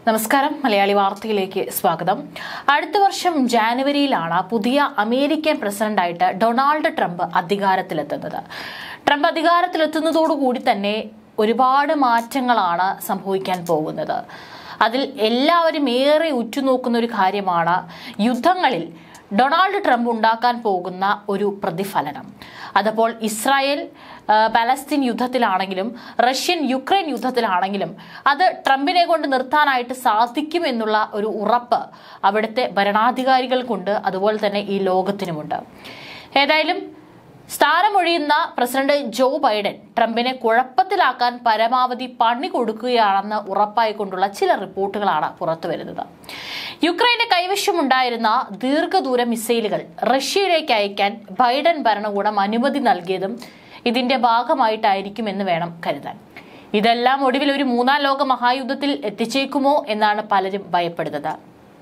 നമസ്കാരം മലയാളി വാർത്തയിലേക്ക് സ്വാഗതം അടുത്ത വർഷം ജാനുവരിയിലാണ് പുതിയ അമേരിക്കൻ പ്രസിഡന്റായിട്ട് ഡൊണാൾഡ് ട്രംപ് അധികാരത്തിലെത്തുന്നത് ട്രംപ് അധികാരത്തിലെത്തുന്നതോടുകൂടി തന്നെ ഒരുപാട് മാറ്റങ്ങളാണ് സംഭവിക്കാൻ പോകുന്നത് അതിൽ എല്ലാവരും ഏറെ ഉറ്റുനോക്കുന്ന ഒരു കാര്യമാണ് യുദ്ധങ്ങളിൽ ഡൊണാൾഡ് ട്രംപ് ഉണ്ടാക്കാൻ പോകുന്ന ഒരു പ്രതിഫലനം അതപ്പോൾ ഇസ്രായേൽ ആ, പലസ്തീൻ യുദ്ധത്തിലാണെങ്കിലും റഷ്യൻ യുക്രൈൻ യുദ്ധത്തിലാണെങ്കിലും അത് ട്രംപിനെ കൊണ്ട് നിർത്താനായിട്ട് സാധിക്കുമെന്നുള്ള ഒരു ഉറപ്പ് അവിടുത്തെ ഭരണാധികാരികൾക്കുണ്ട് അതുപോലെ തന്നെ ഈ ലോകത്തിനുമുണ്ട് ഏതായാലും സ്ഥാനമൊഴിയുന്ന പ്രസിഡന്റ് ജോ ബൈഡൻ ട്രംപിനെ കുഴപ്പത്തിലാക്കാൻ പരമാവധി പണി കൊടുക്കുകയാണെന്ന് ഉറപ്പായിക്കൊണ്ടുള്ള ചില റിപ്പോർട്ടുകളാണ് പുറത്തുവരുന്നത് യുക്രൈന്റെ കൈവശമുണ്ടായിരുന്ന ദീർഘദൂര മിസൈലുകൾ റഷ്യയിലേക്ക് അയക്കാൻ ബൈഡൻ ഭരണകൂടം അനുമതി നൽകിയതും ഇതിന്റെ ഭാഗമായിട്ടായിരിക്കുമെന്ന് വേണം കരുതാൻ ഇതെല്ലാം ഒടുവിൽ ഒരു മൂന്നാം ലോക മഹായുദ്ധത്തിൽ എത്തിച്ചേക്കുമോ എന്നാണ് പലരും ഭയപ്പെടുന്നത്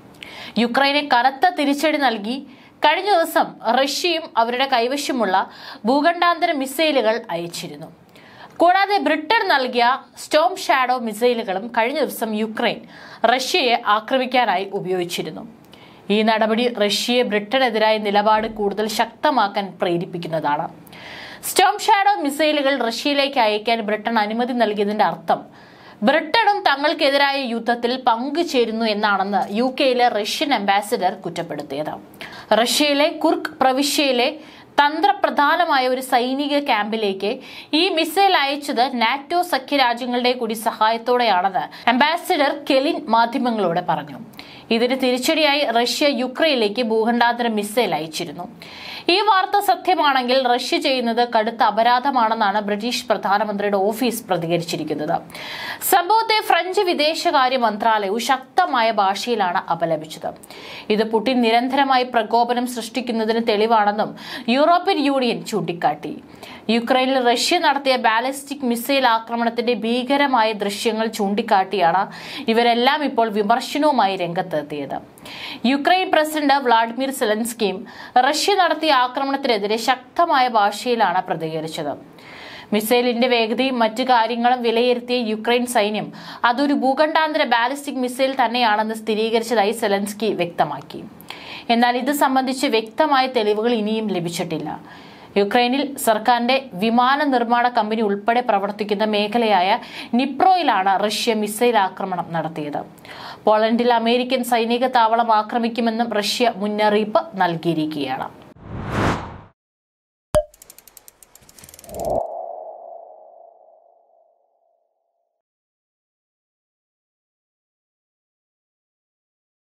യുക്രൈനെ കനത്ത തിരിച്ചടി നൽകി കഴിഞ്ഞ ദിവസം റഷ്യയും അവരുടെ കൈവശമുള്ള ഭൂഖണ്ഡാന്തര മിസൈലുകൾ അയച്ചിരുന്നു കൂടാതെ ബ്രിട്ടൻ നൽകിയ സ്റ്റോം ഷാഡോ മിസൈലുകളും കഴിഞ്ഞ ദിവസം യുക്രൈൻ റഷ്യയെ ആക്രമിക്കാനായി ഉപയോഗിച്ചിരുന്നു ഈ നടപടി റഷ്യയെ ബ്രിട്ടനെതിരായ നിലപാട് കൂടുതൽ ശക്തമാക്കാൻ പ്രേരിപ്പിക്കുന്നതാണ് സ്റ്റോം ഷാഡോ മിസൈലുകൾ റഷ്യയിലേക്ക് അയക്കാൻ ബ്രിട്ടൻ അനുമതി നൽകിയതിന്റെ അർത്ഥം ബ്രിട്ടനും തങ്ങൾക്കെതിരായ യുദ്ധത്തിൽ പങ്കുചേരുന്നു എന്നാണെന്ന് യു കെയിലെ റഷ്യൻ അംബാസിഡർ കുറ്റപ്പെടുത്തിയത് റഷ്യയിലെ കുർക്ക് പ്രവിശ്യയിലെ തന്ത്രപ്രധാനമായ ഒരു സൈനിക ക്യാമ്പിലേക്ക് ഈ മിസൈൽ അയച്ചത് നാറ്റോ സഖ്യരാജ്യങ്ങളുടെ കൂടി സഹായത്തോടെയാണെന്ന് അംബാസിഡർ കെലിൻ മാധ്യമങ്ങളോട് പറഞ്ഞു ഇതിന് തിരിച്ചടിയായി റഷ്യ യുക്രൈനിലേക്ക് ഭൂഖണ്ഡാന്തര മിസൈൽ അയച്ചിരുന്നു ഈ വാർത്ത സത്യമാണെങ്കിൽ റഷ്യ ചെയ്യുന്നത് കടുത്ത അപരാധമാണെന്നാണ് ബ്രിട്ടീഷ് പ്രധാനമന്ത്രിയുടെ ഓഫീസ് പ്രതികരിച്ചിരിക്കുന്നത് സംഭവത്തെ ഫ്രഞ്ച് വിദേശകാര്യ മന്ത്രാലയവും ശക്തമായ ഭാഷയിലാണ് അപലപിച്ചത് ഇത് പുടിൻ നിരന്തരമായി പ്രകോപനം സൃഷ്ടിക്കുന്നതിന് തെളിവാണെന്നും യൂറോപ്യൻ യൂണിയൻ ചൂണ്ടിക്കാട്ടി യുക്രൈനിൽ റഷ്യ നടത്തിയ ബാലിസ്റ്റിക് മിസൈൽ ആക്രമണത്തിന്റെ ഭീകരമായ ദൃശ്യങ്ങൾ ചൂണ്ടിക്കാട്ടിയാണ് ഇവരെല്ലാം ഇപ്പോൾ വിമർശനവുമായി രംഗത്തെത്തിയത് യുക്രൈൻ പ്രസിഡന്റ് വ്ളാഡിമിർ സെലൻസ്കിയും റഷ്യ നടത്തിയ ആക്രമണത്തിനെതിരെ ശക്തമായ ഭാഷയിലാണ് പ്രതികരിച്ചത് മിസൈലിന്റെ വേഗതയും മറ്റു കാര്യങ്ങളും വിലയിരുത്തിയ യുക്രൈൻ സൈന്യം അതൊരു ഭൂഖണ്ഡാന്തര ബാലിസ്റ്റിക് മിസൈൽ തന്നെയാണെന്ന് സ്ഥിരീകരിച്ചതായി സെലൻസ്കി വ്യക്തമാക്കി എന്നാൽ ഇത് സംബന്ധിച്ച് വ്യക്തമായ തെളിവുകൾ ഇനിയും ലഭിച്ചിട്ടില്ല യുക്രൈനിൽ സർക്കാരിന്റെ വിമാന നിർമ്മാണ കമ്പനി ഉൾപ്പെടെ പ്രവർത്തിക്കുന്ന മേഖലയായ നിപ്രോയിലാണ് റഷ്യ മിസൈൽ ആക്രമണം നടത്തിയത് പോളണ്ടിൽ അമേരിക്കൻ സൈനിക താവളം ആക്രമിക്കുമെന്നും റഷ്യ മുന്നറിയിപ്പ് നൽകിയിരിക്കുകയാണ്